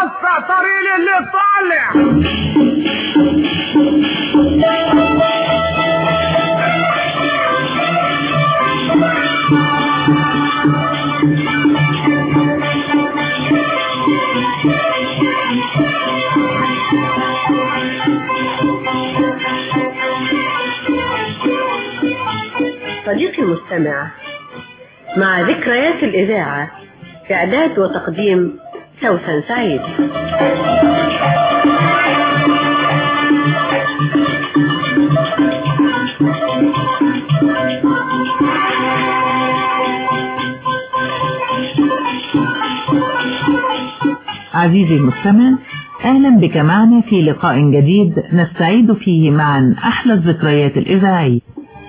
وسع طريق اللي طالع صديقي المستمع مع ذكريات الإذاعة إعداد وتقديم سوسن سعيد عزيزي المستمع أهلا بك معنا في لقاء جديد نستعيد فيه معا أحلى الذكريات الإذاعية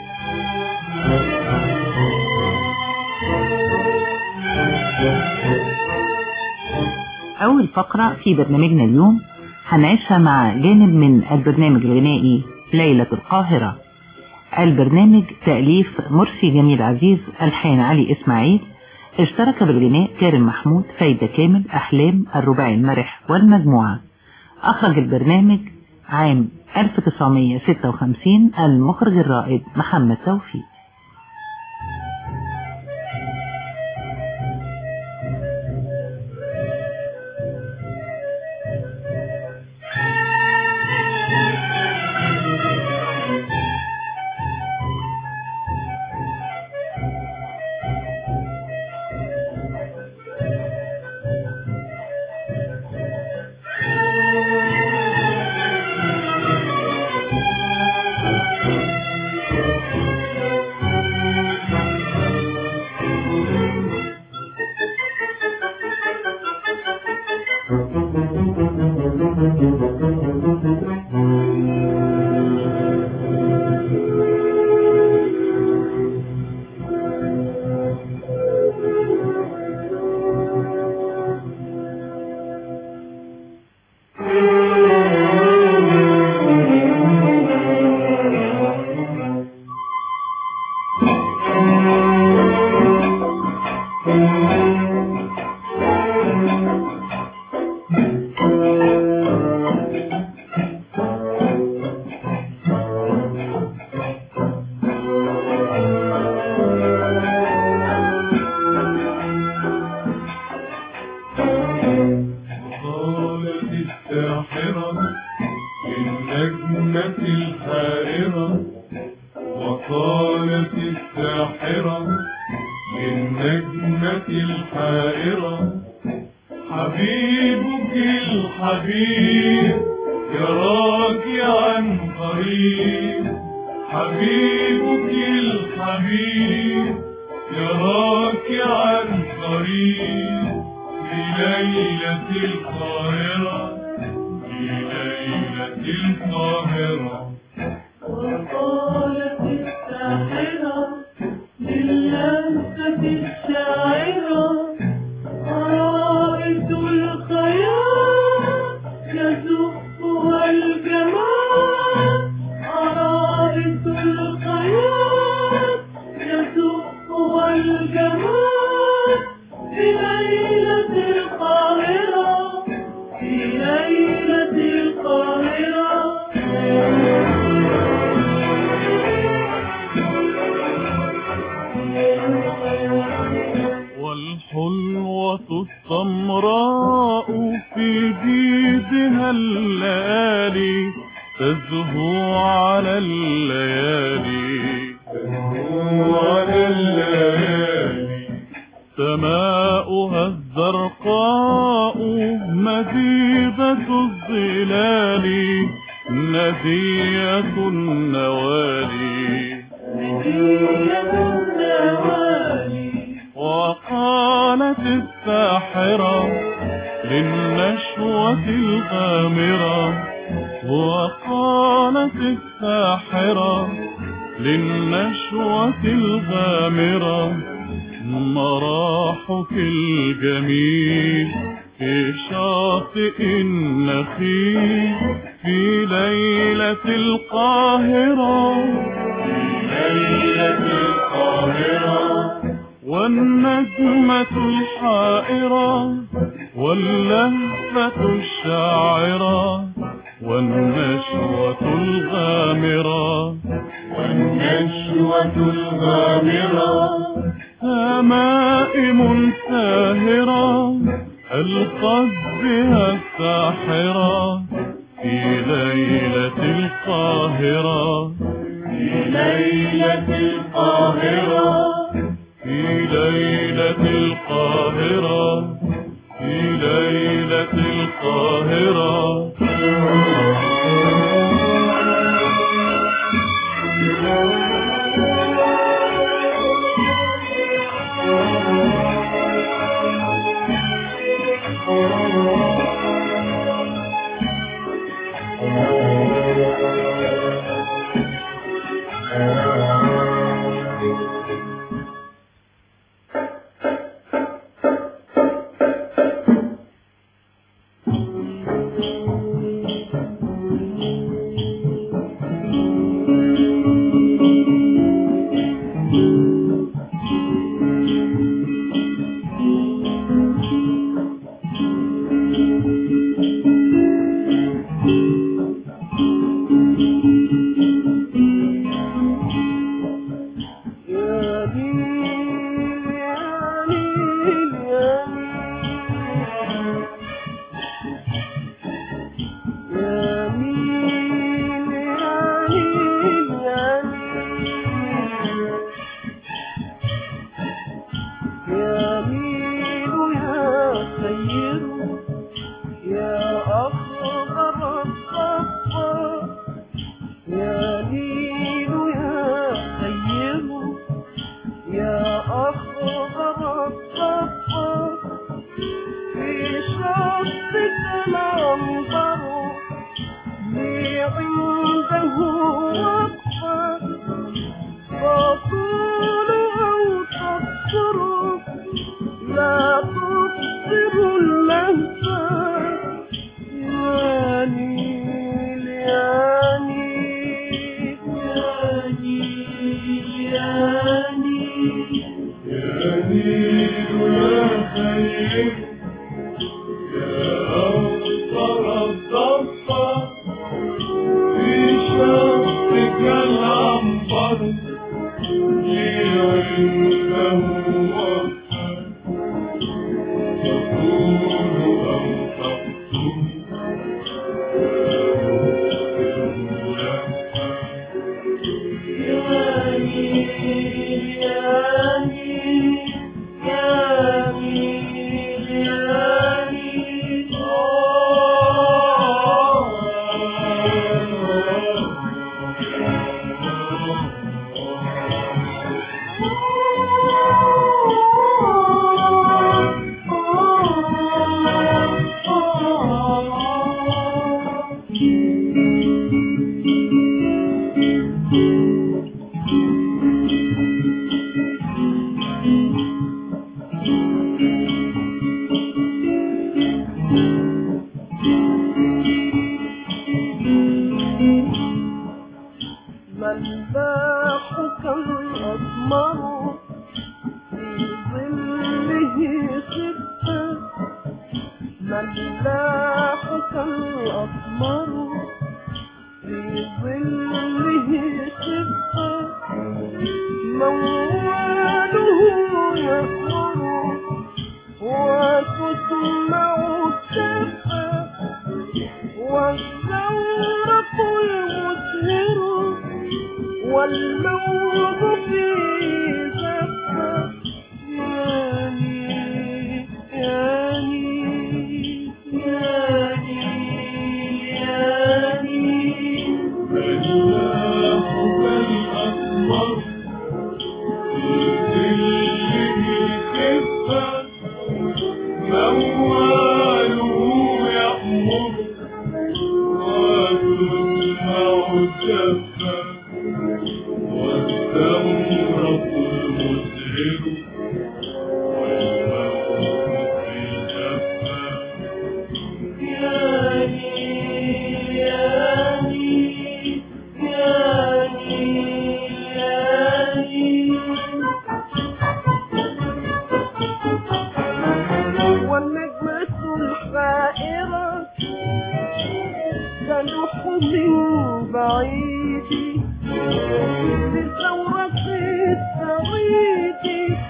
أول فقرة في برنامجنا اليوم هنعيشها مع جانب من البرنامج الغنائي ليلة القاهرة البرنامج تأليف مرسي جميل عزيز ألحان علي إسماعيل اشترك بالغناء كارم محمود فايدة كامل أحلام الرباعي المرح والمجموعة أخرج البرنامج عام 1956 المخرج الرائد محمد توفيق قالت الساحرة للنجمة الحائرة وقالت الساحرة للنجمة الحائرة حبيبك الحبيب يراك عن قريب حبيبك الحبيب يراك عن قريب في ليلة القاهرة في ليلة القاهرة وقالت الساحرة للمسة الشاعرة عائد الخيال يزفها الجمال عائد الخيال يزفها الجمال في ليلة القاهرة في ليلة القاهرة والحلوة السمراء في جيدها الليالي تزهو على الليالي تزهو على الليالي سماؤها الزرقاء مزيدة الظلال نزية النوالي وقالت الساحرة للنشوة الغامرة وقالت الساحرة للنشوة الغامرة مراحك الجميل في شاطئ النخيل في ليلة القاهرة في ليلة القاهرة والنجمة الحائرة واللهفة الشاعرة والنشوة الغامرة والنشوة الغامرة همائم ساهرة ألقت بها الساحرة في ليلة القاهرة في ليلة القاهرة في ليلة القاهرة في ليلة القاهرة ملباحك الأسمر في ظله خفة ملاحك الأسمر في ظله خفة مواله يسمر وتسمع التفة والزورق المسهر والموت في زفة ياني ياني ياني ياني ملاحك الأسمر في ظله خفة مواله يأمر وتسمع الجفة والثور ألح من بعيد لثورة الثريد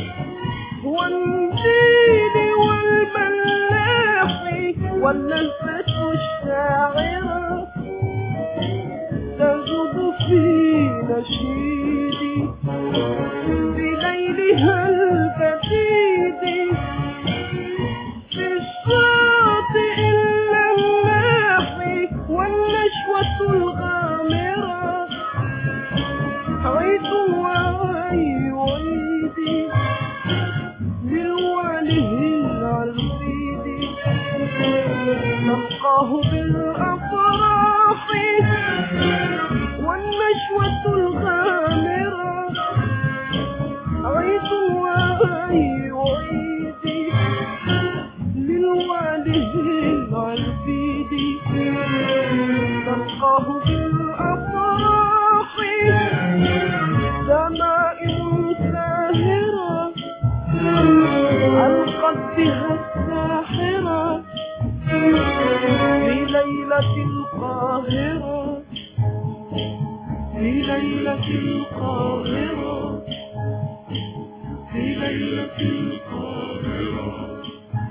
والنيل والملاح والنفة الشاعرة تذوب في نشيدي بليلها البديد في الشاطئ اللماح والنشوة الغامرة عيد وعي وعيدي للوعله العربيد نلقاه بالأفراح والنشوة الغامرة عيد وعي وعيدي للوعده العربيد نلقاه بالأفراح دمائم ساهرة ألقت بها الساحرة في ليلة القاهرة في ليلة القاهرة في ليلة القاهرة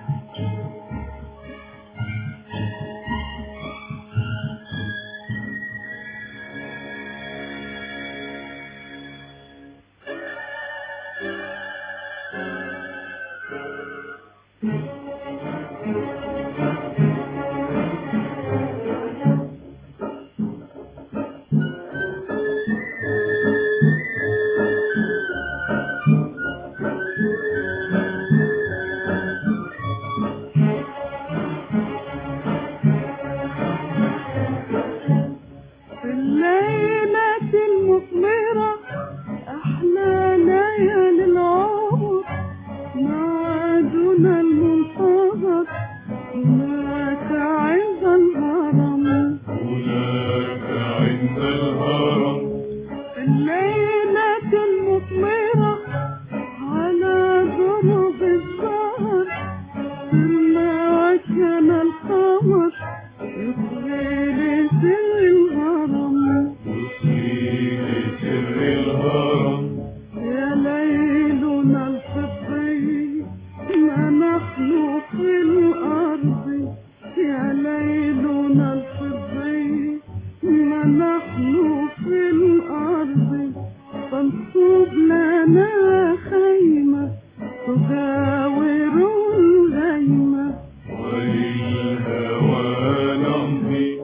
في الليلة المثمرة أحلى ليالي العمر معادنا المنتظر هناك عند الهرم هناك عند الهرم في الليلة المثمرة على ضرب الزهر سرنا وكان القمر يطغي لسر الهرم يسري سر الهرم يا ليلنا الفضي ما نحن في الأرض يا ليلنا الفضي ما نحن في الأرض فانصب لنا خيمة تجاور الغيمة وللهوى نمضي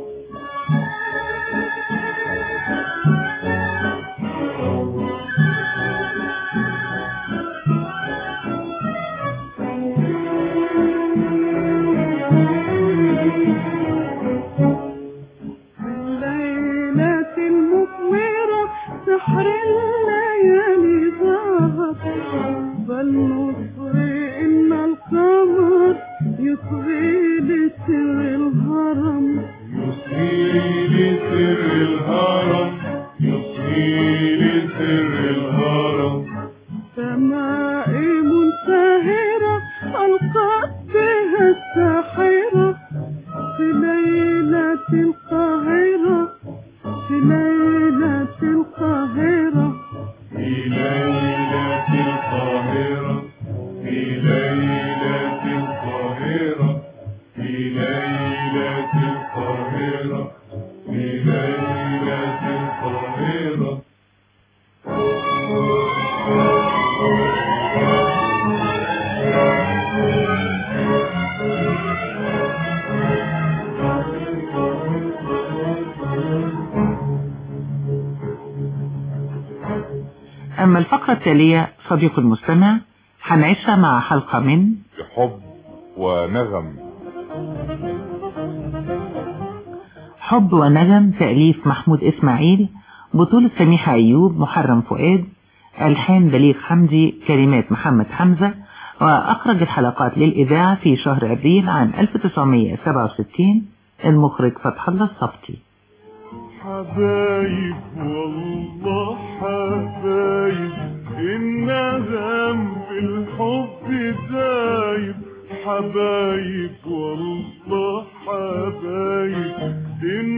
الليلة المثمرة سحر الليالي ظهر بل نصغي إن القمر يطغي لسر الهرم يصغي لسر الهرم يصغي لسر الهرم تمائم ساهرة ألقت بها الساحرة في ليلة القاهرة في ليلة القاهرة في ليلة القاهرة في ليلة القاهرة في ليلة القاهرة في ليلة القاهرة أما الفقرة التالية صديق المستمع هنعيشها مع حلقة من حب ونغم حب ونغم تأليف محمود إسماعيل بطولة سميحة أيوب محرم فؤاد ألحان بليغ حمدي كلمات محمد حمزة وأخرج الحلقات للإذاعة في شهر أبريل عام 1967 المخرج فتح الله الصبتي حبايب والله حبايب النغم بالحب دايب حبايب والله حبايب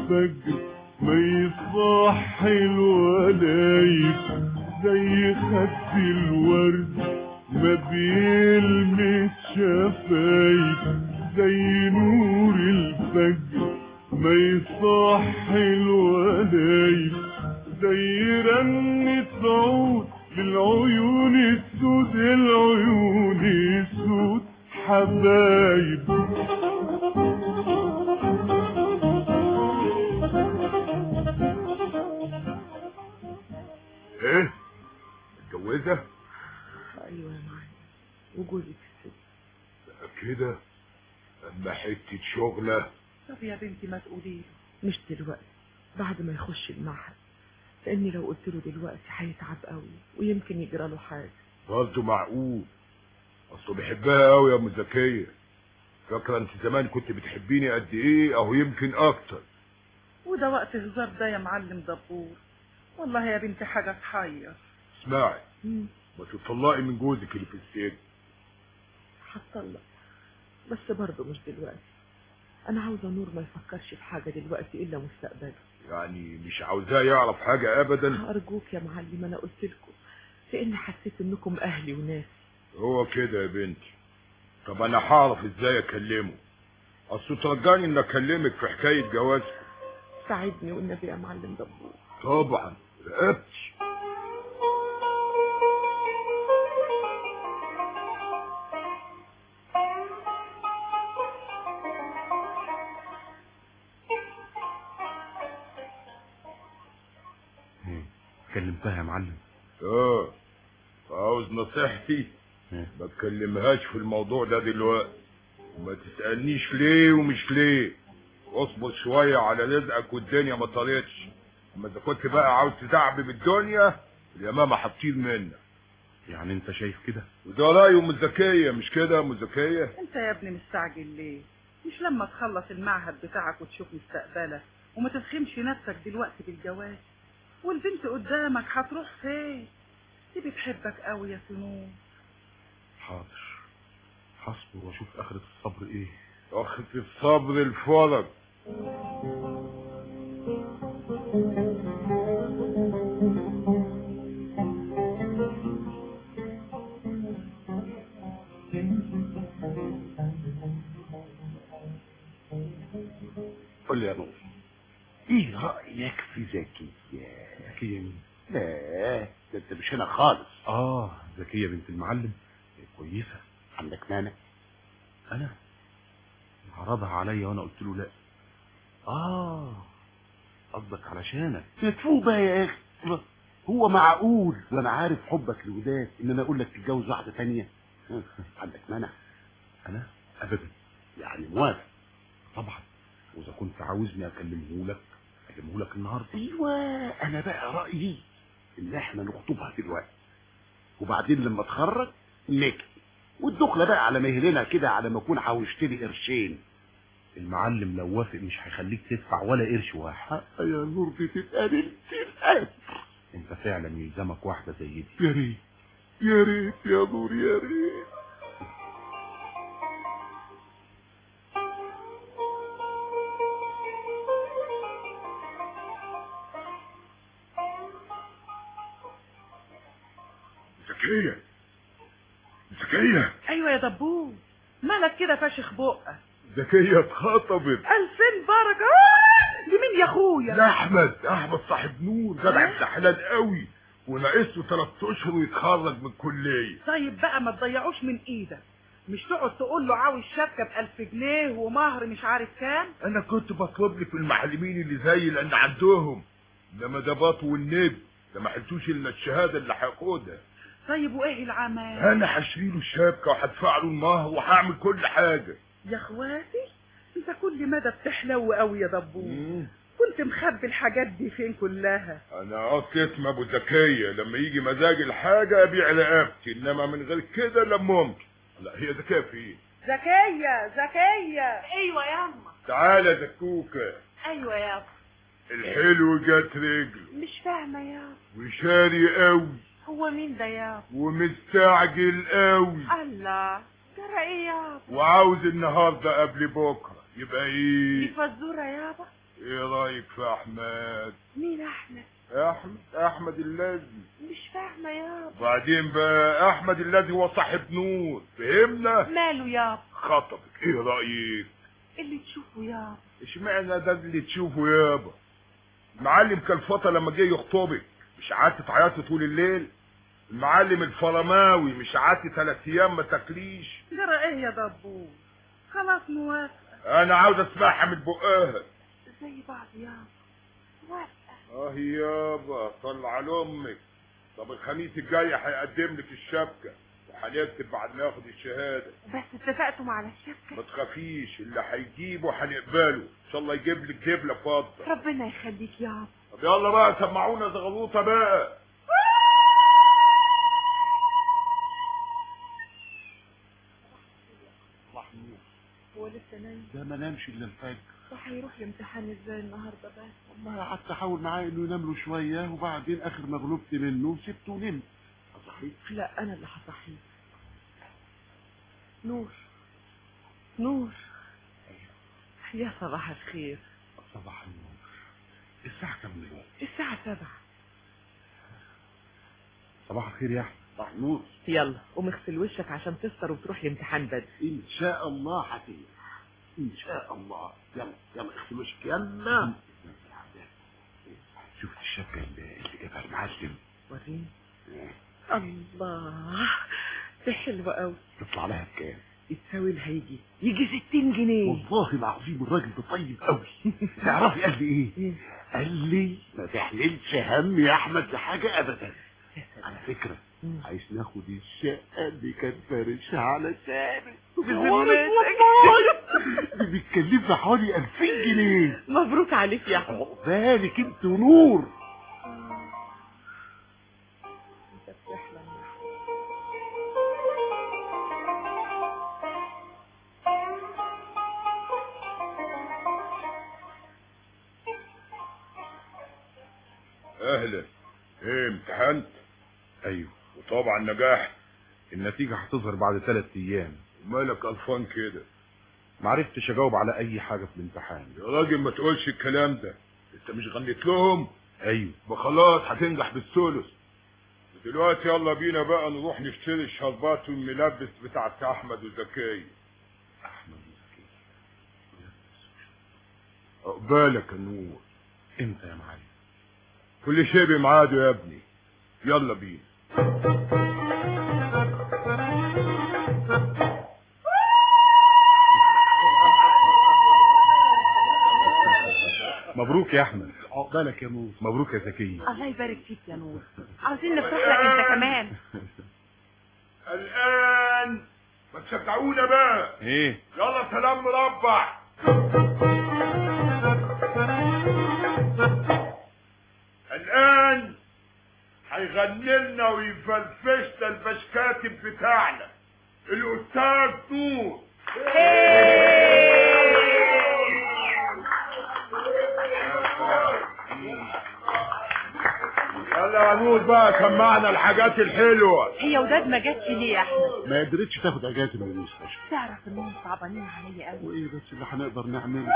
الفجر ما يصح الولايب زي خد الورد ما بيلمس شفايف زي نور الفجر ما يصح الولايب زي رنة عود للعيون السود العيون السود حبايب ايه متجوزة ايوه يا معلم وجوزي في السجن كده اما حتة شغلة طب يا بنتي ما تقولي له مش دلوقتي بعد ما يخش المعهد لاني لو قلت له دلوقتي هيتعب قوي ويمكن يجرى له حاجه برضه معقول اصله بيحبها قوي يا ام زكية فاكرة انت زمان كنت بتحبيني قد ايه او يمكن اكتر وده وقت هزار ده يا معلم دبور والله يا بنتي حاجة تحير اسمعي مم، ما تطلقي من جوزك اللي في السجن هتطلق بس برضه مش دلوقتي انا عاوزه نور ما يفكرش في حاجه دلوقتي الا مستقبله يعني مش عاوزاه يعرف حاجة ابدا ارجوك يا معلم انا قلت لكم لاني حسيت انكم اهلي وناسي هو كده يا بنتي طب انا هعرف ازاي اكلمه اصل ترجاني ان اكلمك في حكاية جوازكم ساعدني والنبي يا معلم دبور طبعا رقبتي كلمتها يا معلم اه عاوز نصيحتي إيه؟ ما تكلمهاش في الموضوع ده دلوقتي وما تسألنيش ليه ومش ليه اصبر شوية على رزقك والدنيا ما طارتش اما اذا كنت بقى عاوز تدعبب الدنيا اليمامة هتطير منك يعني انت شايف كده وده رأي ام زكية مش كده يا ام زكية انت يا ابني مستعجل ليه مش لما تخلص المعهد بتاعك وتشوف مستقبلك وما تفخمش نفسك دلوقتي بالجواز والبنت قدامك هتروح فين دي بتحبك قوي يا سنون حاضر هصبر واشوف اخرة الصبر ايه اخت الصبر الفرج قول لي يا نور ايه رأيك في زكية زكية مين لا ده انت مش هنا خالص اه زكية بنت المعلم كويسة عندك مانع انا عرضها عليا وانا قلت له لا اه قصدك علشانك تفوق بقى يا اخي هو معقول وانا عارف حبك لوداد ان انا اقول لك تتجوز واحدة تانية ها، عندك مانع انا ابدا يعني موافق طبعا واذا كنت عاوزني اكلمه لك اكلمه لك النهارده ايوه انا بقى رأيي ان احنا نخطبها دلوقتي وبعدين لما اتخرج نكتب والدخلة بقى على مهلنا كده على ما اكون حوشت لي قرشين المعلم لو وافق مش هيخليك تدفع ولا قرش واحد يا نور دي تتقابل تتقابل انت فعلا يلزمك واحده زي دي يا ريت يا ريت يا نور يا ريت زكية زكية ايوه يا دبور مالك كده فاشخ بقك زكية اتخطبت الفين بركة آه! لمين يا اخويا لا احمد احمد صاحب نور جدع ابن حلال قوي وناقص له ثلاث اشهر ويتخرج من الكليه طيب بقى ما تضيعوش من ايدك مش تقعد تقول له عاوز شبكه بألف جنيه ومهر مش عارف كام انا كنت بطلب لي في المعلمين اللي زي لان عندهم انما ده باطو والنب ده ما حلتوش الا الشهاده اللي هياخدها طيب وايه العمل انا هشتري له الشبكه وهدفع له المهر وهعمل كل حاجه يا اخواتي انت كل مدى بتحلو قوي يا دبور كنت مخبي الحاجات دي فين كلها انا قصيت ما ابو زكيه لما يجي مزاج الحاجه ابيع رقبتي انما من غير كده لا ممكن لا هي زكيه في ايه زكية زكية ايوه ياما تعالى يا زكوكه ايوه يابا الحلو جات رجله مش فاهمه يابا وشاري قوي هو مين ده يابا ومستعجل قوي الله ترى ايه يابا وعاوز النهارده قبل بكره يبقى دي ايه فزوره يابا ايه رايك في احمد مين احمد احمد احمد الذي مش فاهمه يابا بعدين بقى احمد الذي هو صاحب نور فهمنا ماله يابا خطبك ايه رايك اللي تشوفه يابا اشمعنى ده اللي تشوفه يابا المعلم كالفطة لما جه يخطبك مش قعدت تعيطي طول الليل المعلم الفرماوي مش قعدت ثلاث ايام ما تاكليش جرى ايه يا دبور خلاص موافقة انا عاوز اسمعها من بقها زي بعض يابا موافقه اه يابا طلع لامك طب الخميس الجاي هيقدم لك الشبكه وهنكتب بعد ما ياخد الشهاده بس اتفقتم على الشبكه ما تخافيش اللي هيجيبه هنقبله ان شاء الله يجيب لك دبله فضه ربنا يخليك يابا طب يلا بقى سمعونا زغلوطه بقى هو لسه نايم ده ما نامش الا الفجر راح يروح الامتحان ازاي النهارده بس والله قعدت احاول معاه انه ينام له شويه وبعدين اخر ما غلبت منه سبته ونمت صحيح لا انا اللي هصحيه نور نور يا صباح الخير صباح النور الساعه كام دلوقتي الساعة سبعة صباح الخير يا احمد صباح النور يلا قوم اغسل وشك عشان تفطر وتروح الامتحان بدري ان شاء الله هتيجي ان شاء الله يلا يلا اغسل وشك يلا شفت الشبكه اللي اللي جابها المعلم وريني الله دي حلوة قوي تطلع لها بكام يتساوي لها يجي يجي 60 جنيه والله العظيم الراجل ده طيب قوي تعرفي قال لي ايه قال لي ما تحملش هم يا احمد لحاجه ابدا على فكره عايز ناخد الشقه اللي كان فارشها على سامي بذمتك. دي بتكلفها حوالي 2000 جنيه مبروك عليك يا احمد عقبالك انت ونور انت بتحلم يا أحمد. اهلا ايه امتحنت ايوه وطبعا نجاح النتيجه هتظهر بعد ثلاث ايام مالك قرفان كده ما عرفتش اجاوب على اي حاجه في الامتحان يا راجل ما تقولش الكلام ده انت مش غنيت لهم ايوه ما خلاص هتنجح بالثلث دلوقتي يلا بينا بقى نروح نشتري الشربات والملبس بتاعت احمد وزكي احمد وزكي عقبالك يا نور امتى يا معلم كل شيء بميعاده يا ابني يلا بينا مبروك يا احمد عقبالك يا نور مبروك يا زكي الله يبارك فيك يا نور عاوزين نفرح لك انت كمان الان ما تشجعونا بقى ايه يلا سلام مربع الان هيغني لنا ويفلفشنا البشكاتب بتاعنا الاستاذ نور يلا يا نور بقى سمعنا الحاجات الحلوه هي وداد ما جاتش ليه يا احمد ما قدرتش تاخد اجازه من المستشفى تعرف انهم صعبانين عليا قوي وايه بس اللي هنقدر نعمله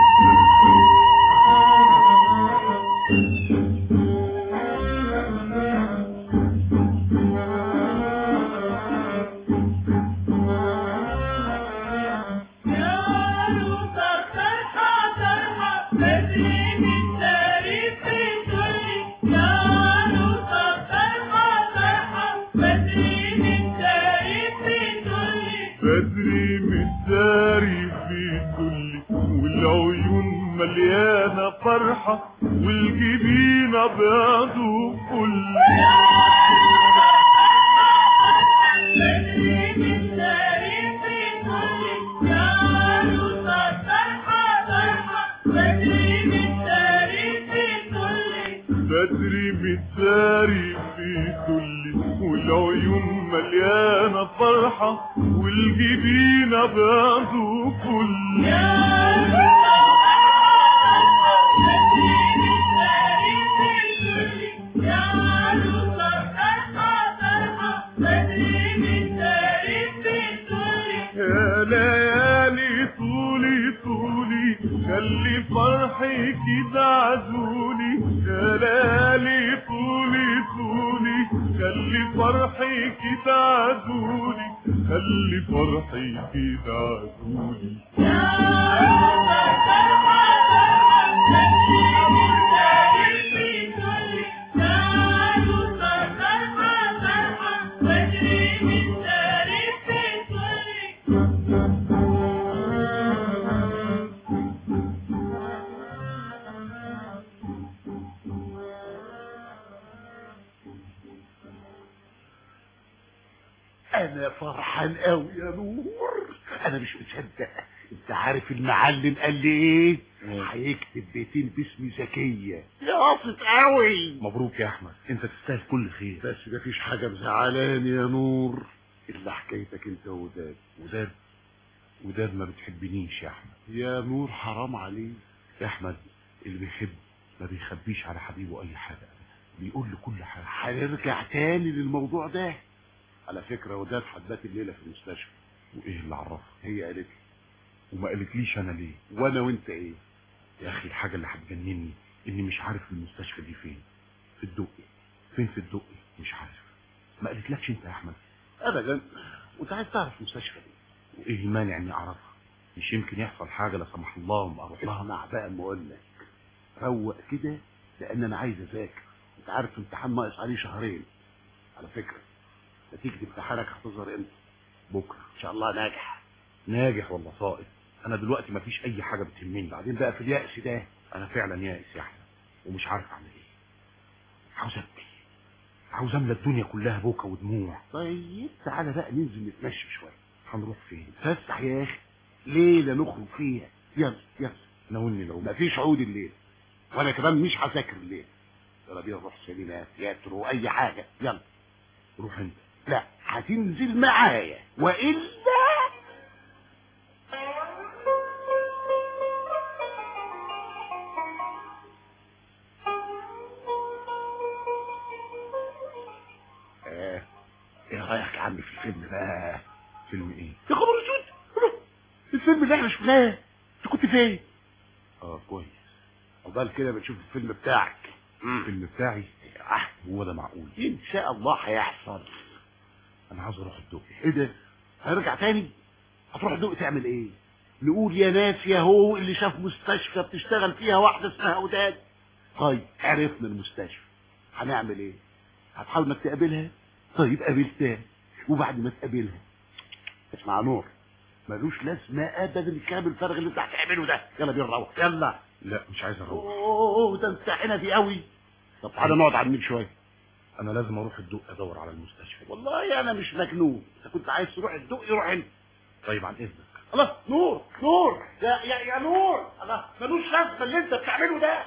بدري متداري في كل والعيون مليانة فرحة والجبين أبيض وكل بدري متداري في كل والعيون مليانة فرحة والجبين أبيض وكل يا ليالي طولي طولي خلي فرحة فرحي كده عزولي يا ليالي طولي طولي خلي فرحي كده عزولي خلي فرحي كده عزولي انا فرحان قوي يا نور انا مش مصدق انت عارف المعلم قال لي ايه هيكتب بيتين باسم زكيه يا قاصد قوي مبروك يا احمد انت تستاهل كل خير بس مفيش حاجه مزعلاني يا نور الا حكايتك انت وداد وداد وداد ما بتحبنيش يا احمد يا نور حرام عليك يا احمد اللي بيحب ما بيخبيش على حبيبه اي حاجه بيقول له كل حاجه هنرجع تاني للموضوع ده على فكره وداد حبات الليله في المستشفى وايه اللي عرفها هي قالت لي وما قالتليش انا ليه وانا وانت ايه يا اخي الحاجه اللي هتجنني اني مش عارف المستشفى دي فين في الدقي فين في الدقي مش عارف ما قالتلكش انت يا احمد ابدا وانت عايز تعرف المستشفى دي وايه المانع اني اعرفها مش يمكن يحصل حاجه لا سمح الله وما اروح لها اسمع بقى ما اقول لك روق كده لان انا عايز اذاكر انت عارف الامتحان ناقص عليه شهرين على فكره نتيجه امتحانك هتظهر امتى بكره ان شاء الله ناجح ناجح ولا ساقط انا دلوقتي مفيش اي حاجه بتهمني بعدين بقى في اليأس ده انا فعلا يائس يا احمد ومش عارف اعمل ايه عاوز ابكي عاوز املى الدنيا كلها بوكا ودموع طيب تعالى بقى ننزل نتمشى شويه هنروح فين فسح يا اخي ليله نخرج فيها يلا يلا ناولني لو مفيش عود الليل وانا كمان مش هذاكر الليل يلا بينا نروح سينما تياترو اي حاجه يلا روح انت لا هتنزل معايا والا آه، ايه رايك يا عم في الفيلم بقى فيلم ايه يا خبر اسود الفيلم اللي احنا شفناه انت كنت فين اه كويس عقبال كده بنشوف الفيلم بتاعك الفيلم بتاعي آه، هو ده معقول ان شاء الله هيحصل انا عاوز اروح الدقي ايه ده هنرجع تاني هتروح الدق تعمل ايه نقول يا ناس يا هو اللي شاف مستشفى بتشتغل فيها واحدة اسمها وداد طيب عرفنا المستشفى هنعمل ايه هتحاول انك تقابلها طيب قابلتها وبعد ما تقابلها اسمع يا نور ملوش لازمة ابدا الكلام الفارغ اللي انت هتعمله ده يلا بينا نروح يلا لا مش عايز اروح اوه ده انت حنفي قوي طب تعالى نقعد على النيل شويه انا لازم اروح الدقي ادور على المستشفى والله انا مش مجنون انت كنت عايز تروح الدق روح انت طيب عن اذنك الله نور نور يا يا يا نور الله ملوش لازمه اللي انت بتعمله ده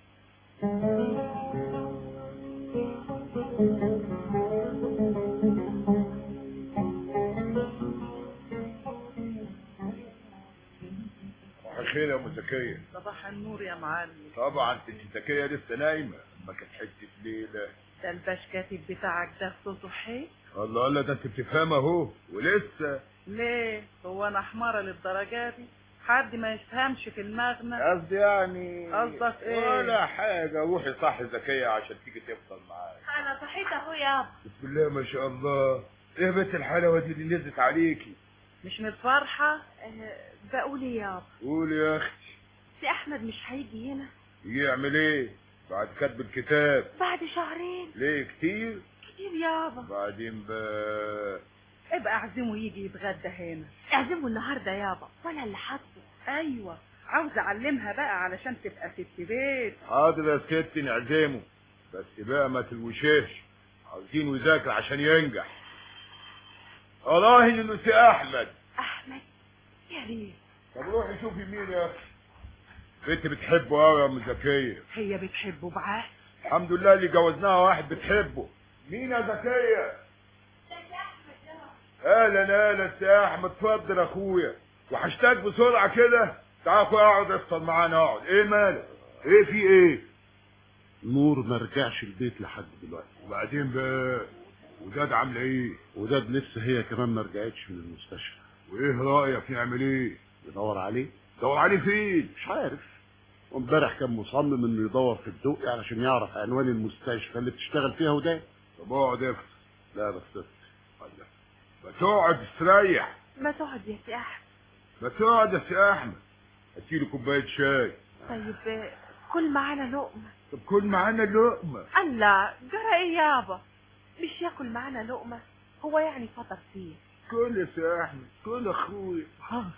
صباح الخير يا ام زكيه صباح النور يا معلم طبعا انت زكيه لسه نايمه ما كانت حته ليله ده الباش كاتب بتاعك ده صوته حي الله الله ده انت بتفهم اهو ولسه ليه هو انا حمارة للدرجة دي حد ما يفهمش في المغنى قصدي يعني قصدك ايه؟ ولا حاجه روحي صحي زكيه عشان تيجي تفطر معايا انا صحيت اهو يابا بسم الله ما شاء الله ايه بنت الحلاوه دي اللي نزلت عليكي مش متفرحة أه بقول إيه يابا قولي يا اختي سي احمد مش هيجي هنا يجي يعمل ايه بعد كتب الكتاب بعد شهرين ليه كتير كتير يابا بعدين بقى ابقى اعزمه يجي يتغدى هنا اعزمه النهارده يابا وانا اللي حاطه ايوه عاوز اعلمها بقى علشان تبقى ست بيت حاضر يا ست نعزمه بس بقى ما تلوشيش عاوزينه يذاكر عشان ينجح والله انه سي احمد احمد يا ريت طب روحي شوفي مين يا اخي بنت بتحبه قوي يا ام زكيه هي بتحبه بعقل الحمد لله اللي جوزناها واحد بتحبه مين يا زكيه اهلا اهلا سي احمد اتفضل يا اخويا وهشتاق بسرعه كده تعال يا اخويا اقعد افطر معانا اقعد ايه مالك ايه في ايه نور ما رجعش البيت لحد دلوقتي وبعدين بقى وداد عامله ايه وداد لسه هي كمان ما رجعتش من المستشفى وايه رايك نعمل ايه ندور عليه دور عليه فين مش عارف وامبارح كان مصمم انه يدور في الدقي علشان يعرف عنوان المستشفى اللي بتشتغل فيها وده طب اقعد افت لا بس ما تقعد تستريح ما تقعد يا سي احمد ما تقعد يا سي احمد اديله كوبايه شاي طيب كل معانا لقمه طب كل معانا لقمه الله جرى ايه يابا مش ياكل معانا لقمه هو يعني فطر فيه كل يا سي احمد كل اخويا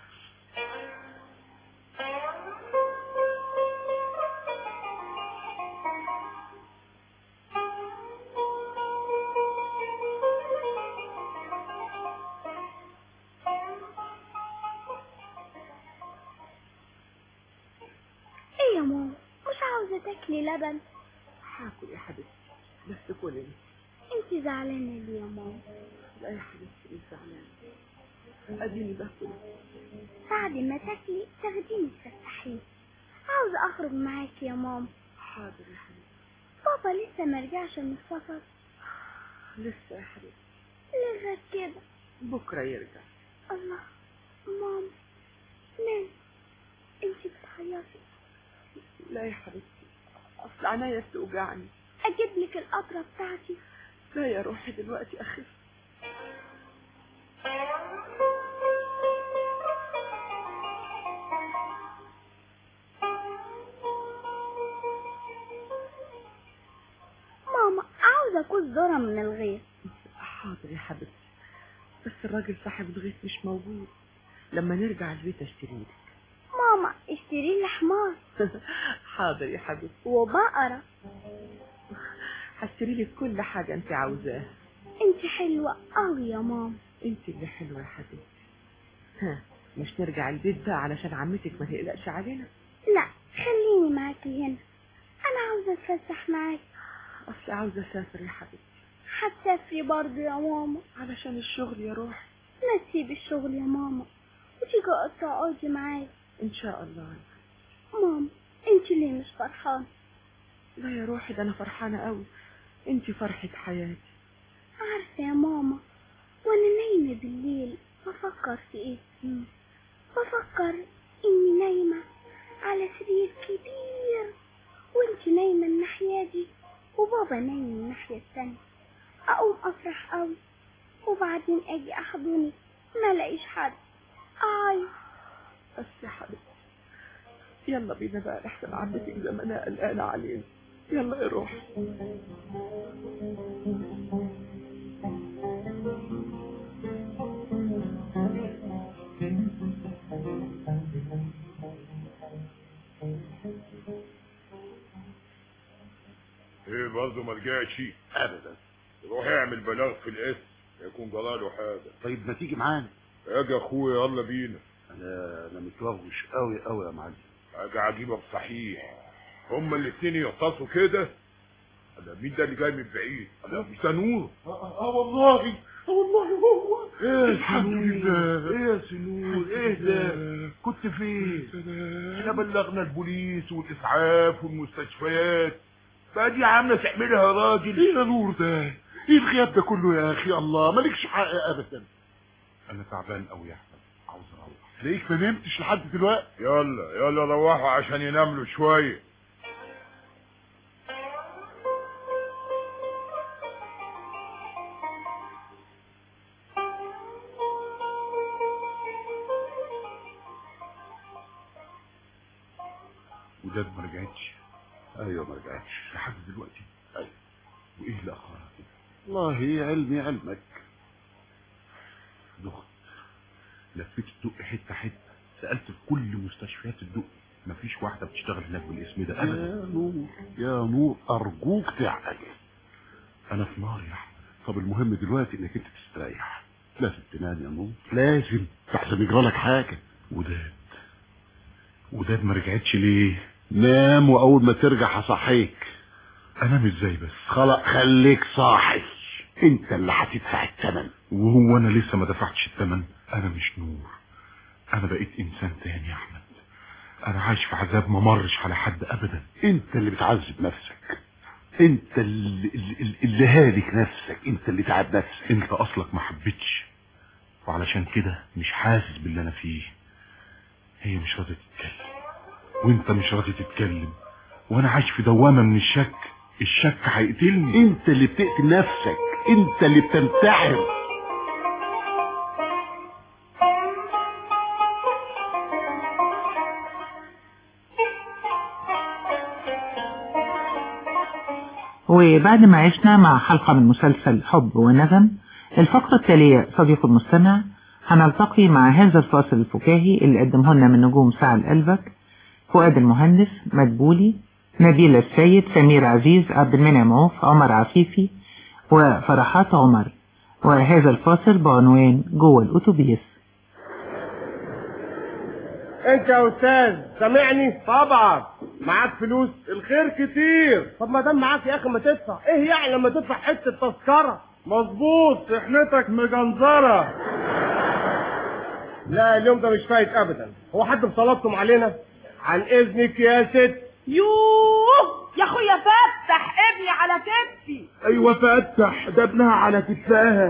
ايه يا ماما مش عاوزة تاكلي لبن هاكل يا حبيبتي بس كل انت انت زعلانة ليه يا ماما لا يا حبيبتي مش زعلانه اديني باكل بعد ما تاكلي تاخديني تفسحيني عاوزة اخرج معاكي يا ماما حاضر يا حبيبتي بابا لسه مرجعش من السفر لسه يا حبيبتي ليه غير كده بكره يرجع الله ماما مين انت بتعيطي لا يا حبيبتي اصل عينيا بتوجعني اجيب لك القطرة بتاعتي لا يا روحي دلوقتي اخف ماما عاوزة اكل ذرة من الغيط حاضر يا حبيبتي بس الراجل صاحب الغيط مش موجود لما نرجع البيت اشتري لك ماما اشتري لي حمار حاضر يا حبيبتي وبقرة هشتري لك كل حاجه انت عاوزاها انت حلوة قوي يا ماما انت اللي حلوه يا حبيبتي ها مش نرجع البيت بقى علشان عمتك ما تقلقش علينا لا خليني معاكي هنا انا عاوزة اتفسح معاكي اصل عاوزه اسافر يا حبيبتي هتسافري برضه يا ماما علشان الشغل يا روحي ما تسيبي الشغل يا ماما وتيجي تقعدي معايا ان شاء الله ماما انت ليه مش فرحانة لا يا روحي ده انا فرحانه قوي انت فرحه حياتي عارفة يا ماما وانا نايمة بالليل بفكر في ايه بفكر اني نايمة على سرير كبير وانت نايمة الناحية دي وبابا نايم الناحية التانية اقوم افرح قوي وبعدين اجي احضنك ما الاقيش حد اي بس يا حبيبتي يلا بينا بقى نحسن عمتك زمانها قلقانه علينا يلا يا روحي ايه برضه ما رجعش ابدا روح اعمل بلاغ في الاسم يكون جراله حاجه طيب ما تيجي معانا اجي يا اخويا يلا بينا انا انا متوغش قوي قوي يا معلم حاجه عجيبه بصحيح هما الاتنين يغطسوا كده انا مين ده اللي جاي من بعيد انا مش ده نور اه والله اه والله هو ايه الحمد لله. ايه يا سنور ايه ده كنت فين احنا بلغنا البوليس والاسعاف والمستشفيات بقى دي عامله تعملها يا راجل ايه يا نور ده ايه الغياب ده كله يا اخي الله مالكش حق ابدا انا تعبان قوي يا احمد عاوز اروح ليك ما نمتش لحد دلوقتي يلا يلا روحوا عشان ينام له شويه وداد ما رجعتش ايوه ما رجعتش لحد دلوقتي ايوه وايه اللي اخرها كده والله علمي علمك دخت لفيت الدق حته حته سالت في كل مستشفيات الدق مفيش واحده بتشتغل هناك بالاسم ده ابدا يا نور يا نور ارجوك تعقل انا في نار يا احمد طب المهم دلوقتي انك انت تستريح لازم تنام يا نور لازم تحسن يجرى لك حاجه وداد وداد ما رجعتش ليه نام واول ما ترجع هصحيك انام ازاي بس خلاص خليك صاحي انت اللي هتدفع الثمن وهو انا لسه ما دفعتش الثمن انا مش نور انا بقيت انسان تاني يا احمد انا عايش في عذاب ما مرش على حد ابدا انت اللي بتعذب نفسك انت اللي, اللي, اللي هالك نفسك انت اللي تعب نفسك انت اصلك ما حبيتش وعلشان كده مش حاسس باللي انا فيه هي مش راضيه تتكلم وانت مش راضي تتكلم وانا عايش في دوامة من الشك الشك هيقتلني انت اللي بتقتل نفسك انت اللي بتنتحر وبعد ما عشنا مع حلقة من مسلسل حب وندم الفقرة التالية صديق المستمع هنلتقي مع هذا الفاصل الفكاهي اللي قدمه لنا من نجوم ساعة لقلبك فؤاد المهندس مدبولي نبيل السيد سمير عزيز عبد المنعم عوف عمر عفيفي وفرحات عمر وهذا الفاصل بعنوان جوه الأتوبيس انت يا استاذ سامعني طبعا معاك فلوس الخير كتير طب ما دام معاك يا اخي ما تدفع ايه يعني لما تدفع حته تذكره مظبوط سحنتك مجنزره لا اليوم ده مش فايت ابدا هو حد مسلطكم علينا عن اذنك يا ست يوه يا اخويا فتح ابني على كتفي ايوه فتح ده ابنها على كتفها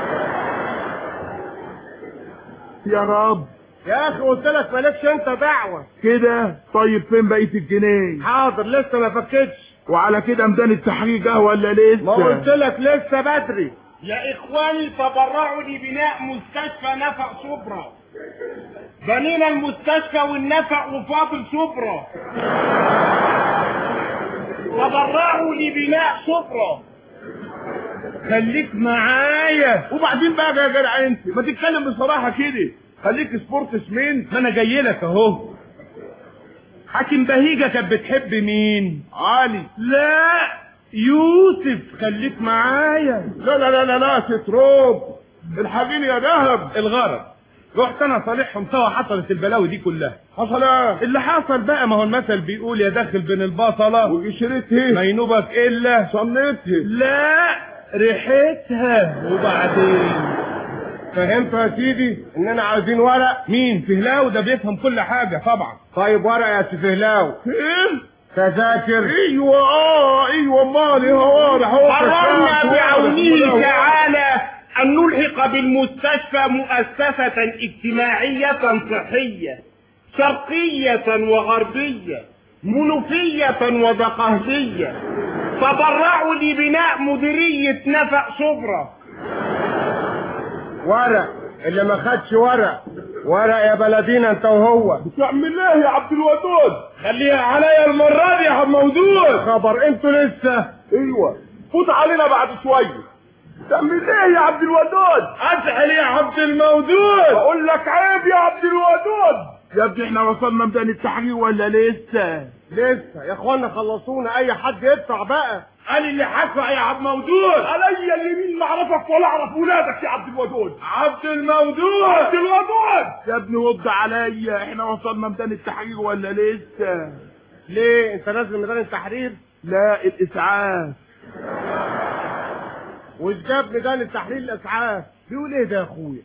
يا رب يا اخي قلت لك مالكش انت دعوه كده طيب فين بقية الجنيه حاضر لسه ما فكتش وعلى كده ميدان التحرير قهوة ولا لسه ما قلت لك لسه بدري يا اخواني تبرعوا لبناء مستشفى نفق شبرا بنينا المستشفى والنفق وفاضل شبرا تبرعوا لبناء شبرا خليك معايا وبعدين بقى يا جدع انت ما تتكلم بصراحة كده خليك سبورت سمين ما انا جاي لك اهو حاكم بهيجة كانت بتحب مين علي لا يوسف خليك معايا لا لا لا لا لا تتروب الحاجين يا دهب الغرض رحت انا صالحهم سوا حصلت البلاوي دي كلها حصل ايه اللي حصل بقى ما هو المثل بيقول يا داخل بين البصلة وقشرته ما ينوبك الا صنتها لا ريحتها وبعدين فهمت يا سيدي اننا عايزين ورق مين فهلاو ده بيفهم كل حاجة طبعا طيب ورق يا سي فهلاو فين تذاكر ايوه اه ايوه مالي هوارح هو قررنا بعونه تعالى أن نلحق بالمستشفى مؤسسة اجتماعية صحية شرقية وغربية منوفية ودقهلية تبرعوا لبناء مديرية نفق شبرا ورق اللي ما خدش ورق ورق يا بلدينا انت وهو بتعمل ايه يا عبد الودود خليها عليا المرة دي يا موجود خبر انتوا لسه ايوه فوت علينا بعد شويه تعمل ايه يا عبد الودود اسأل يا عبد الموجود بقول لك عيب يا عبد الودود يا ابني احنا وصلنا ميدان التحرير ولا لسه لسه يا اخوانا خلصونا اي حد يدفع بقى انا اللي هدفع يا عبد مودود عليا اليمين ما اعرفك ولا اعرف ولادك يا عبد الودود عبد المودود عبد الودود يا ابني وض عليا احنا وصلنا ميدان التحرير ولا لسه ليه انت نازل ميدان التحرير لا الاسعاف وجاب ميدان التحرير الاسعاف بيقول ايه ده يا اخويا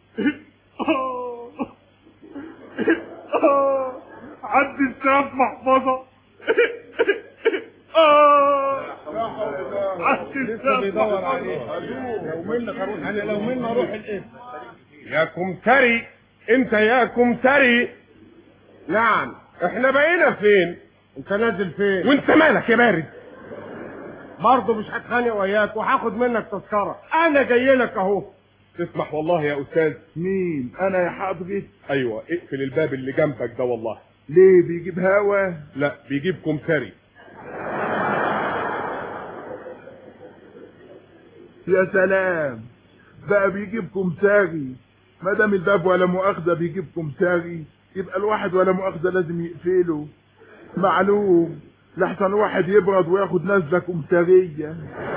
عندي الساف محفظه لسه بيدور عليه لو منك اروح انا لو مني اروح الاسم يا كمثري انت يا كمثري نعم احنا بقينا فين انت نازل فين وانت مالك يا بارد برضه مش هتخانق وياك وهاخد منك تذكره انا جاي لك اهو تسمح والله يا استاذ مين انا يا حضرتك ايوه اقفل الباب اللي جنبك ده والله ليه بيجيب هوا لا بيجيب كمثري يا سلام بقى بيجيب كمثاري ما دام الباب ولا مؤاخذه بيجيب كمثاري يبقى الواحد ولا مؤاخذه لازم يقفله معلوم لحسن واحد يبرد وياخد نزله كمثريه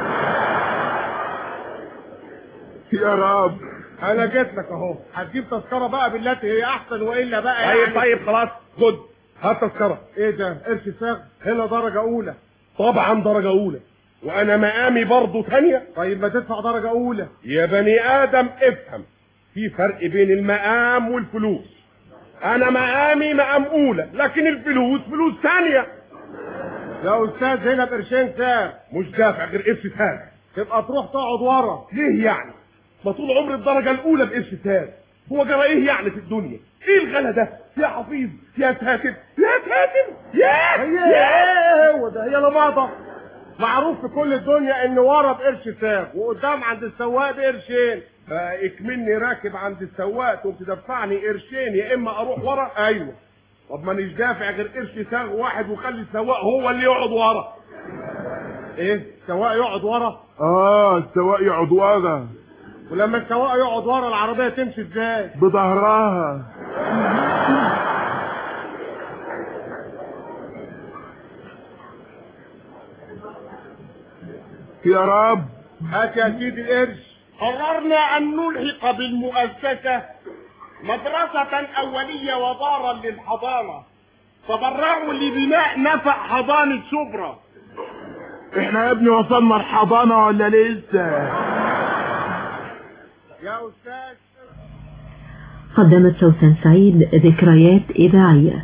يا رب انا جيت لك اهو هتجيب تذكره بقى بالتي هي احسن والا بقى طيب يعني طيب خلاص خد هات تذكره ايه ده قرش صاغ هنا درجه اولى طبعا درجه اولى وانا مقامي برضه ثانيه طيب ما تدفع درجه اولى يا بني ادم افهم في فرق بين المقام والفلوس انا مقامي مقام اولى لكن الفلوس فلوس ثانيه يا استاذ هنا بقرشين ساغ مش دافع غير قرش ساغ تبقى تروح تقعد ورا ليه يعني ما طول عمر الدرجه الاولى بقرش ساغ هو جرى ايه يعني في الدنيا ايه الغلا ده يا حفيظ يا ساتر يا ساتر يا هي يا ايه هو ده هي لماضة معروف في كل الدنيا ان ورا بقرش ساغ وقدام عند السواق بقرشين اكمني راكب عند السواق تقوم تدفعني قرشين يا اما اروح ورا ايوه طب مانيش دافع غير قرش ساغ واحد وخلي السواق هو اللي يقعد ورا ايه السواق يقعد ورا اه السواق يقعد ورا ولما السواق يقعد ورا العربية تمشي ازاي بظهرها يا رب هات يا سيدي القرش قررنا أن نلحق بالمؤسسة مدرسة أولية ودارا للحضانة تبرعوا لبناء نفق حضانة شبرا احنا يا ابني وصلنا الحضانة ولا لسه يا استاذ قدمت سوسن سعيد ذكريات إذاعية